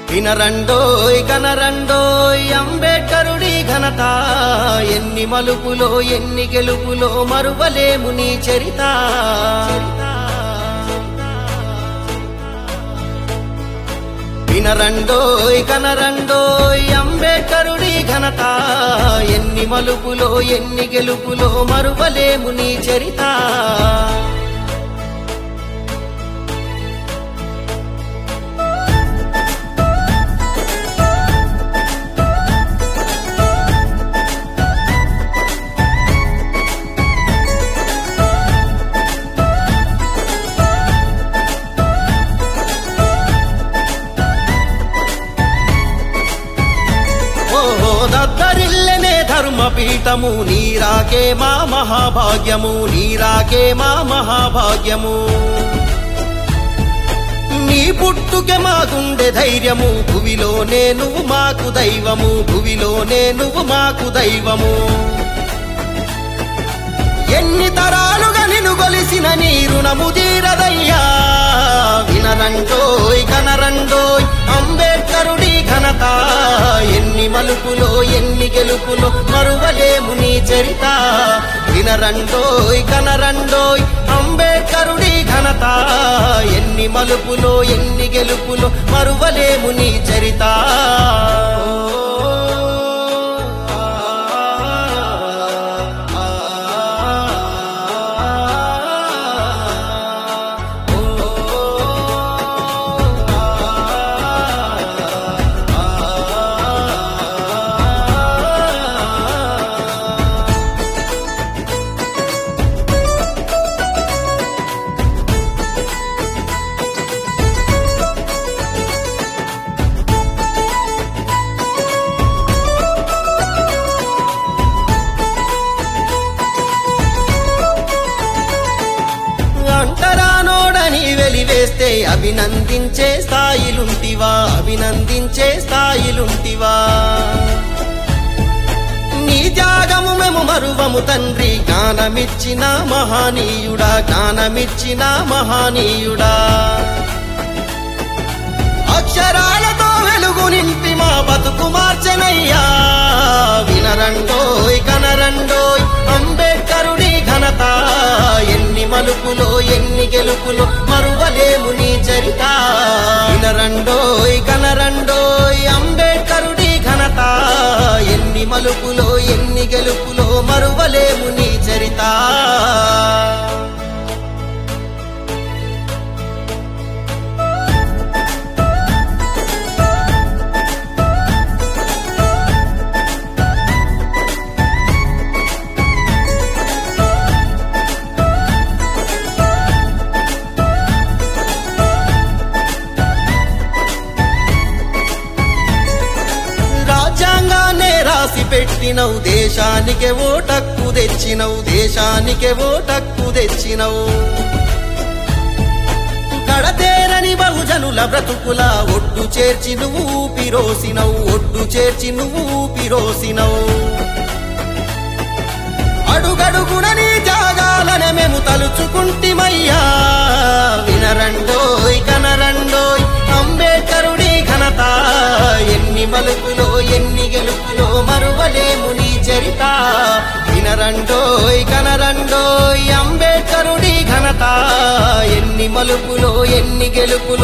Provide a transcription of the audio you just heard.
వినరండోయ్ కనరండోయ్ అంబేడ్కరుడి ఘనత ఎన్ని మలుపులో ఎన్ని గెలుపులో మరువలేము నీ చరిత వినరండోయ్ కనరండోయ్ అంబేడ్కరుడి ఘనత ఎన్ని మలుపులో ఎన్ని గెలుపులో మరువలేము నీ చరిత ఓహో దద్దరిల్లెనే ధర్మపీఠము నీరాకే మా మహాభాగ్యము నీరాకే మా మహాభాగ్యము నీ పుట్టుకే మా గుండె ధైర్యము భువిలోనే నువ్వు మాకు దైవము భువిలోనే నువ్వు మాకు దైవము ఎన్ని తరాలుగా నిన్ను గొలిసిన నీ రుణము తీరదయ్యా వినరండోయ్ కనరండోయ్ అంబేడ్కరుడి ఘనత ఎన్ని మలుపులో ఎన్ని గెలుపులో మరువలేము నీ చరిత వినరండోయ్ కనరండోయ్ అంబేడ్కరుడి ఘనత ఎన్ని మలుపులో ఎన్ని గెలుపులో మరువలేము నీ చరిత అంటరానోడని వెలివేస్తే అభినందించే స్థాయిలుంటివా అభినందించే స్థాయిలుంటివా నీ త్యాగము మేము మరువము తండ్రి జ్ఞానమిచ్చిన మహానీయుడా జ్ఞానమిచ్చిన మహానీయుడా అక్షరాలతో వెలుగు నింపి మా బతుకు మార్చనయ్యా వినరండోయ్ కనరండోయ్ అంబేడ్కరుడి ఘనత ఎన్ని మలుపులో ఎన్ని గెలుపులో మరువలేము నీ చరిత వినరండోయ్ కనరండోయ్ అంబేడ్కరుడి ఘనత ఎన్ని మలుపులో ఎన్ని గెలుపులో మరువలేము నీ చరిత రాజ్యాంగాన్నే రాసి పెట్టినవు దేశానికే ఓటక్కు తెచ్చినవు దేశానికే ఓటక్కు తెచ్చినవు కడతేరని బహుజనుల బ్రతుకుల ఒడ్డు చేర్చి నువ్వు ఊపిరోసినవు ఒడ్డు చేర్చి నువ్వు ఊపిరోసినవు అడుగడుగున నీ త్యాగాలనే మేము తలుచుకుంటిమయ్యా వినరండోయ్ కనరండోయ్ అంబేడ్కరుడి ఘనత ఎన్ని మలుపులో ఎన్ని గెలుపులో మరువలేము నీ చరిత వినరండోయ్ కనరండోయ్ అంబేడ్కరుడి ఘనత ఎన్ని మలుపులో ఎన్ని గెలుపులో